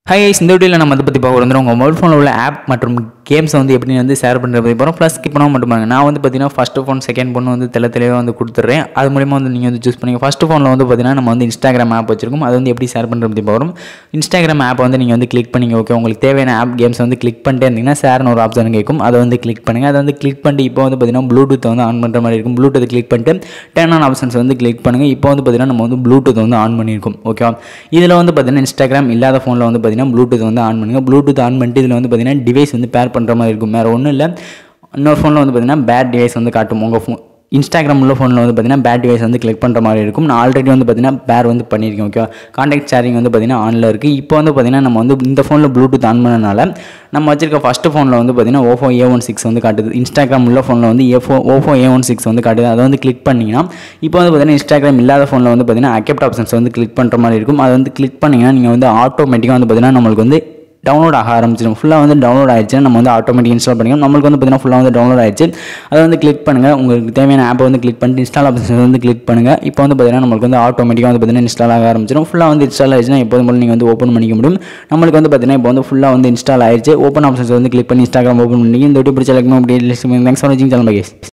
high இந்த வீடியோவில் நம்ம அதை பற்றி பார்க்க வந்துடும் உங்கள் மொபைல் ஃபோனில் உள்ள ஆப் மற்றும் கேம்ஸை வந்து எப்படி வந்து ஷேர் பண்ணுறது பற்றி போகிறோம் ப்ளஸ் ஸ்கிப் பண்ணாமல் மட்டும் பாருங்க நான் வந்து பார்த்தீங்கன்னா ஃபஸ்ட்டு ஃபோன் செகண்ட் ஃபோன் வந்து தெல தெளிவாக வந்து கொடுத்துட்றேன் அது மூலிமா வந்து நீங்கள் வந்து சூஸ் பண்ணிங்க ஃபஸ்ட்டு ஃபோனில் வந்து பார்த்தீங்கன்னா நம்ம வந்து இன்ஸ்டாகிராம் ஆப் வச்சிருக்கோம் அது வந்து எப்படி ஷேர் பண்ணுறது பற்றி பார்க்குறோம் இன்ஸ்டாகிராம் ஆப் வந்து நீங்கள் வந்து கிளிக் பண்ணிங்க ஓகே உங்களுக்கு தேவையான ஆப் கேம்ஸ் வந்து கிளிக் பண்ணிட்டே இருந்தீங்கன்னா ஷேர்னு ஒரு ஆப்ஷன் கேட்கும் அதை வந்து கிளிக் பண்ணுங்கள் அதை வந்து கிளிக் பண்ணிட்டு இப்போ வந்து பார்த்தீங்கன்னா ப்ளூடூத் வந்து ஆன் பண்ணுற மாதிரி இருக்கும் ப்ளூடூத் கிளிக் பண்ணிட்டு டென் ஆன் ஆப்ஷன்ஸ் வந்து கிளிக் பண்ணுங்கள் இப்போ வந்து பார்த்தீங்கன்னா நம்ம வந்து ப்ளூடூத் வந்து ஆன் பண்ணியிருக்கோம் ஓகேவா இதில் வந்து பார்த்தீங்கன்னா இன்ஸ்டாகிராம் இல்லாத ஃபோனில் வந்து பார்த்தீங்கன்னா ப்ளூடூத் வந்து ஆன் பண்ணுங்கள் ப்ளூடூத் ஆன் பண்ணிட்டு இதில் வந்து பார்த்தீங்கன்னா டிவைஸ் வந்து பேர் பண்ணுற மாதிரி இருக்கும் வேறு ஒன்றும் இல்லை இன்னொரு ஃபோனில் வந்து பார்த்தீங்கன்னா பேட் டிவைஸ் வந்து காட்டும் உங்கள் ஃபோன் இன்ஸ்டாகிராம் உள்ள ஃபோனில் வந்து பார்த்தீங்கன்னா பேட் டிவைஸ் வந்து கிளிக் பண்ணுற மாதிரி இருக்கும் நான் ஆல்ரெடி வந்து பார்த்தீங்கன்னா பேர் வந்து பண்ணியிருக்கேன் ஓகேவா கான்டாக்ட் ஷேரிங் வந்து பார்த்தீங்கன்னா ஆனில் இருக்குது இப்போ வந்து பார்த்தீங்கன்னா நம்ம வந்து இந்த ஃபோனில் ப்ளூடூத் ஆன் பண்ணனால நம்ம வச்சிருக்க ஃபஸ்ட்டு ஃபோனில் வந்து பார்த்தீங்கன்னா ஓஃபோ ஏ ஒன் சிக்ஸ் வந்து காட்டுது இன்ஸ்டாகிராம் உள்ள ஃபோனில் வந்து ஏஃபோ ஓஃபோ ஏ ஒன் சிக்ஸ் வந்து காட்டுது அதை வந்து கிளிக் பண்ணிங்கன்னா இப்போ வந்து பார்த்தீங்கன்னா இன்ஸ்டாகிராம் இல்லாத ஃபோனில் வந்து பார்த்தீங்கன்னா அக்கெப்ட் ஆப்ஷன்ஸ் வந்து கிளிக் பண்ணுற மாதிரி இருக்கும் அதை வந்து கிளிக் பண்ணிங்கன்னா நீங்கள் வந்து ஆட்டோமேட்டிக்காக வந்து பார்த்தீங்கன்னா நம்மளுக்கு வந்து டவுன்லோட் ஆக ஆரம்பிச்சிடும் ஃபுல்லாக வந்து டவுன்லோட் ஆயிடுச்சு நம்ம வந்து ஆட்டோமேட்டிக் இன்ஸ்டால் பண்ணிக்கணும் நம்மளுக்கு வந்து பார்த்தீங்கன்னா ஃபுல்லாக வந்து டவுன்லோட் ஆயிடுச்சு அதை வந்து கிளிக் பண்ணுங்கள் உங்களுக்கு தேவையான ஆப்பை வந்து கிளிக் பண்ணிட்டு இன்ஸ்டால் ஆப்ஷன் வந்து கிளிக் பண்ணுங்கள் இப்போ வந்து பார்த்தீங்கன்னா நம்மளுக்கு வந்து ஆட்டோமேட்டிக்காக வந்து பார்த்தீங்கன்னா இன்ஸ்டால் ஆக ஆரம்பிச்சிடும் ஃபுல்லாக வந்து இன்ஸ்டால் ஆயிடுச்சுன்னா எப்போதும் போல நீங்கள் வந்து ஓப்பன் பண்ணிக்க முடியும் நம்மளுக்கு வந்து பார்த்தீங்கன்னா இப்போ வந்து ஃபுல்லாக வந்து இன்ஸ்டால் ஆயிடுச்சு ஓப்பன் ஆப்ஷன்ஸ் வந்து கிளிக் பண்ணி இன்ஸ்டாகிராம் ஓப்பன் பண்ணி இந்த வீடியோ பிடிச்ச லைக் அப்படி தேங்க்ஸ் ஃபார் வாட்சிங் சேனல் பகேஷ்